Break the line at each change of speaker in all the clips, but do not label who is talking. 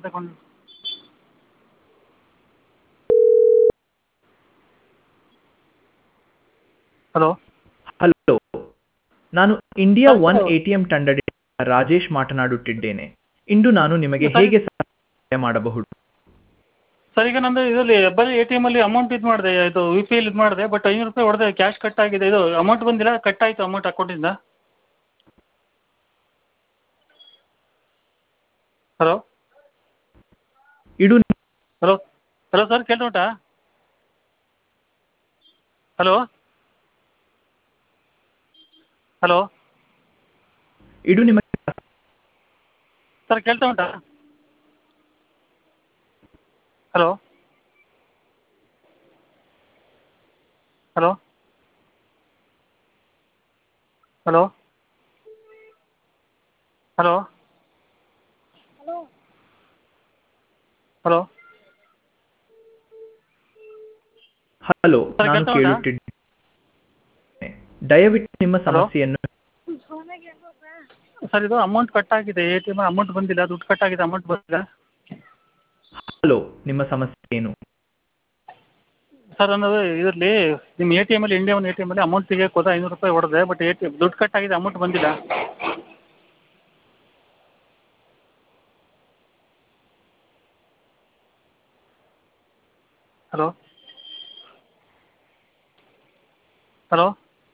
ತಗೊಂಡು hello
hello ನಾನು India
hello.
One ATM ತಂಡದಿಂದ ರಾಜೇಶ್ ಮಾತನಾಡುತ್ತಿದ್ದೇನೆ ಇಂದು ನಾನು ನಿಮಗೆ
ಸರ್.
ಹೇಗೆ ಸಹಾಯ ಮಾಡಬಹುದು
ಸರ್ ಈಗ ನಂದು ಇದರಲ್ಲಿ ಬರೀ ಎ ಟಿ ಎಮಲ್ಲಿ ಅಮೌಂಟ್ ಇದು ಮಾಡಿದೆ ಇದು ಯು ಪಿ ಐಲಿ ಇದು ಮಾಡಿದೆ ಬಟ್ ಐನೂರು ರೂಪಾಯಿ ಹೊಡೆದೆ ಕ್ಯಾಶ್ ಕಟ್ ಆಗಿದೆ ಇದು ಅಮೌಂಟ್ ಬಂದಿಲ್ಲ ಕಟ್ ಆಯಿತು ಅಮೌಂಟ್ ಅಕೌಂಟಿಂದ ಹಲೋ
ಇಡು
ಹಲೋ ಹಲೋ ಸರ್ ಕೇಳ್ತಾ ಉಂಟಾ ಹಲೋ ಹಲೋ
ಇದು ನಿಮಗೆ
ಸರ್ ಕೇಳ್ತಾ ಉಂಟಾ hello hello hello hello hello
hello
sir,
ನಾನು
ಕೇಳ್ತಾ ಉಂಟಾ?
ಕೇಳುತ್ತಿದ್ದೇನೆ ದಯವಿಟ್ಟು ನಿಮ್ಮ ಸಮಸ್ಯೆಯನ್ನು
ಸರ್ ಇದು ಅಮೌಂಟ್ ಕಟ್ ಆಗಿದೆ ಎ ಟಿ ಎಮ್ ಅಮೌಂಟ್ ಬಂದಿಲ್ಲ ದುಡ್ಡು ಕಟ್ ಆಗಿದೆ ಅಮೌಂಟ್ ಬಂದಿಲ್ಲ
ಹಲೋ ನಿಮ್ಮ ಸಮಸ್ಯೆ ಏನು
ಸರ್ ಅನ್ನೋದು ಇದರಲ್ಲಿ ನಿಮ್ಮ ಎ ಟಿ ಎಮಲ್ಲಿ ಇಂಡಿಯಾ ಒನ್ ಎ ಟಿ ಎಮಲ್ಲಿ ಅಮೌಂಟ್ ತೆಗಿಯೋಕೆ ಹೋದ ಐನೂರು ರೂಪಾಯಿ ಹೊಡೆದೆ ಬಟ್ ಎ ಟಿ ದುಡ್ಡು ಕಟ್ ಆಗಿದೆ ಅಮೌಂಟ್ ಬಂದಿಲ್ಲ ಹಲೋ ಹಲೋ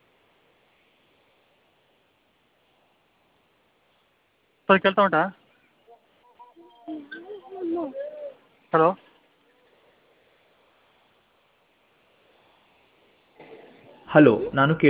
ಸರ್ ಕೇಳ್ತಾ ಉಂಟಾ ಹಲೋ
ಹಲೋ ನಾನು ಕೇಳು